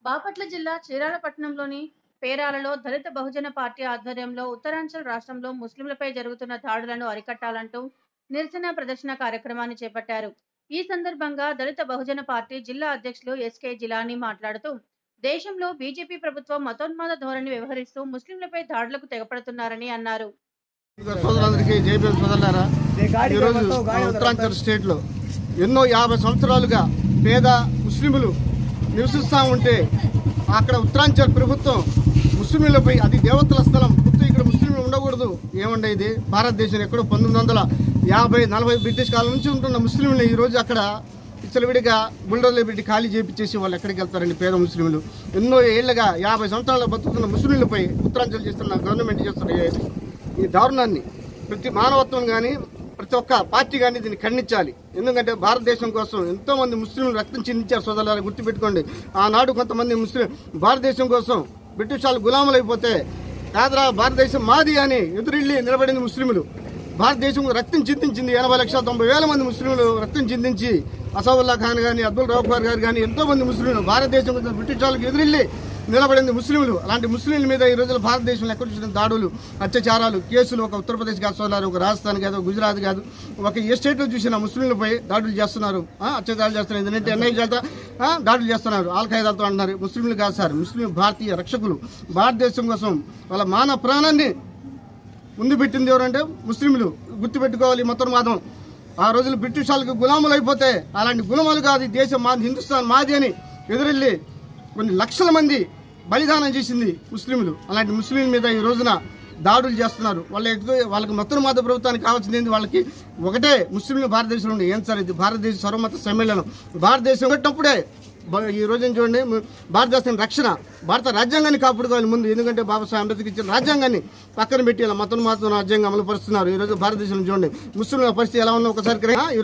బాపట్ల జిల్లా చీరాల పట్టణంలోని పేరాలలో దళిత బహుజన పార్టీ ఆధ్వర్యంలో ఉత్తరాంచల్ రాష్ట్రంలో ముస్లింలపై జరుగుతున్న దాడులను అరికట్టాలంటూ నిరసన ప్రదర్శన కార్యక్రమాన్ని చేపట్టారు ఈ సందర్భంగా దళిత బహుజన పార్టీ జిల్లా అధ్యక్షులు ఎస్కే జిలానీ మాట్లాడుతూ దేశంలో బీజేపీ ప్రభుత్వం మతోన్మాద ధోరణి వ్యవహరిస్తూ ముస్లింలపై దాడులకు తెగపడుతున్నారని అన్నారు సోదరులందరికీ జేబీఎం సోదరులారా ఈరోజు మన ఉత్తరాంచల్ స్టేట్లో ఎన్నో యాభై సంవత్సరాలుగా పేద ముస్లింలు నివసిస్తూ ఉంటే అక్కడ ఉత్తరాంచల్ ప్రభుత్వం ముస్లింలపై అది దేవతల స్థలం గుర్తు ఇక్కడ ముస్లింలు ఉండకూడదు ఏమండే ఇది భారతదేశం ఎక్కడో పంతొమ్మిది వందల యాభై నలభై బ్రిటిష్ కాలం నుంచి ఉంటున్న ముస్లింలు ఈ రోజు అక్కడ విచ్చలవిడిగా బుల్డోర్లు పెట్టి ఖాళీ చేపించేసి వాళ్ళు ఎక్కడికి వెళ్తారండి పేద ముస్లింలు ఎన్నో ఏళ్లుగా యాభై సంవత్సరాలు బతుకుతున్న ముస్లింలపై ఉత్తరాంచల్ చేస్తున్న గవర్నమెంట్ చేస్తున్న ఈ దారుణాన్ని ప్రతి మానవత్వం కానీ ప్రతి ఒక్క పార్టీ కానీ దీన్ని ఖండించాలి ఎందుకంటే భారతదేశం కోసం ఎంతో మంది ముస్లింలు రక్తం చిందించారు సోదరులారా గుర్తుపెట్టుకోండి ఆనాడు కొంతమంది ముస్లిం భారతదేశం కోసం బ్రిటిష్ వాళ్ళు గులాములు అయిపోతే కాదరా భారతదేశం మాది అని ఎదురెళ్ళి నిలబడింది ముస్లింలు భారతదేశం రక్తం చిందించింది ఎనభై లక్షల తొంభై వేల మంది ముస్లింలు రక్తం చిందించి అసౌల్లా ఖాన్ కానీ అబ్దుల్ రౌఫ్ గారు గారు కానీ ఎంతో మంది ముస్లింలు భారతదేశం కోసం బ్రిటిష్ వాళ్ళకి ఎదురెళ్ళి నిలబడింది ముస్లింలు అలాంటి ముస్లింల మీద ఈ రోజుల్లో భారతదేశంలో ఎక్కడ చూసిన దాడులు అత్యాచారాలు కేసులు ఒక ఉత్తరప్రదేశ్ కాదు సోదరులారా, ఒక రాజస్థాన్ కాదు ఒక గుజరాత్ కాదు ఒక ఏ స్టేట్లో చూసిన ముస్లింలపై దాడులు చేస్తున్నారు ఆ, అత్యాచారాలు చేస్తున్నారు ఎందుకంటే ఎన్ఐ చేత ఆ, దాడులు చేస్తున్నారు ఆల్ ఖైదాతో అంటున్నారు ముస్లింలు కాదు సార్ ముస్లిం భారతీయ రక్షకులు భారతదేశం కోసం వాళ్ళ మాన ప్రాణాన్ని ముందు పెట్టింది ఎవరంటే ముస్లింలు గుర్తుపెట్టుకోవాలి మొత్తం మాదం ఆ రోజులు బ్రిటిష్ వాళ్ళకి గులాములు అయిపోతే అలాంటి గులాములు కాదు ఈ దేశం మాది హిందుస్థాన్ మాది అని ఎదురెళ్ళి కొన్ని లక్షల మంది బలిదానం చేసింది ముస్లింలు అలాంటి ముస్లింల మీద ఈ రోజున దాడులు చేస్తున్నారు వాళ్ళ ఎటు- వాళ్ళకి మొత్తం మత ప్రభుత్వానికి కావాల్సింది ఏంది వాళ్ళకి ఒకటే ముస్లింలు భారతదేశంలో ఉండే ఏం సార్ ఇది భారతదేశ సర్వమత సమ్మేళనం భారతదేశం కట్టినప్పుడే బ- ఈ రోజున చూడండి ము- భారతదేశం రక్షణ భారత రాజ్యాంగాన్ని కాపాడుకోవాలి ముందు ఎందుకంటే బాబాసాహెబ్ అంబేద్కర్ ఇచ్చిన రాజ్యాంగాన్ని పక్కన పెట్టి ఇలా మతం మాత్రం రాజ్యాంగం అమలు పరుస్తున్నారు ఈ రోజు భారతదేశంలో చూడండి ముస్లింల పరిస్థితి ఎలా ఉందో ఒకసారి గ్రహ-